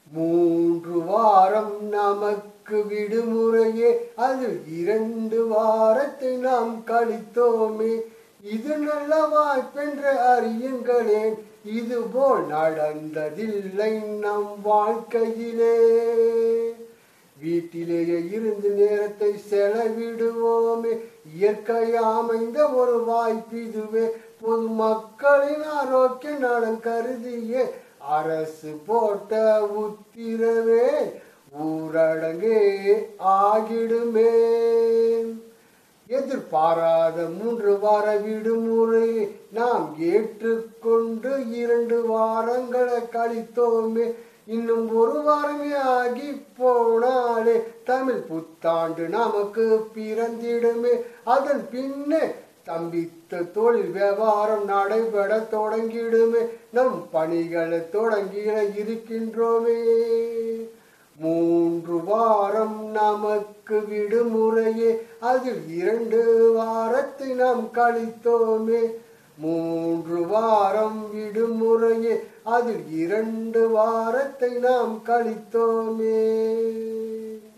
மூன்று வாரம் நமக்கு விடுமுறையே அது இரண்டு வாரத்தை நாம் கழித்தோமே இது நல்ல வாய்ப்பென்று அறியுங்களேன் இதுபோல் நடந்ததில்லை நம் வாழ்க்கையிலே வீட்டிலேயே இருந்து நேரத்தை செலவிடுவோமே இயற்கை அமைந்த ஒரு வாய்ப்பு இதுவே பொதுமக்களின் ஆரோக்கிய நலன் கருதியே அரசு போட்ட உத்திரவே ஊரடங்கே ஆகிடுமே எதிர்பாராத மூன்று வார விடுமுறை நாம் ஏற்றுக்கொண்டு இரண்டு வாரங்களை கழித்தோமே இன்னும் ஒரு வாரமே ஆகி போனாலே தமிழ் புத்தாண்டு நமக்கு பிறந்திடுமே அதன் பின்னே தம்பித்த தொழில் வியாபாரம் நடைபெற தொடங்கிடுமே நம் பணிகளை தொடங்கிட இருக்கின்றோமே மூன்று வாரம் நமக்கு விடுமுறையே அதில் இரண்டு வாரத்தை நாம் கழித்தோமே மூன்று வாரம் விடுமுறையே அதில் இரண்டு வாரத்தை நாம் கழித்தோமே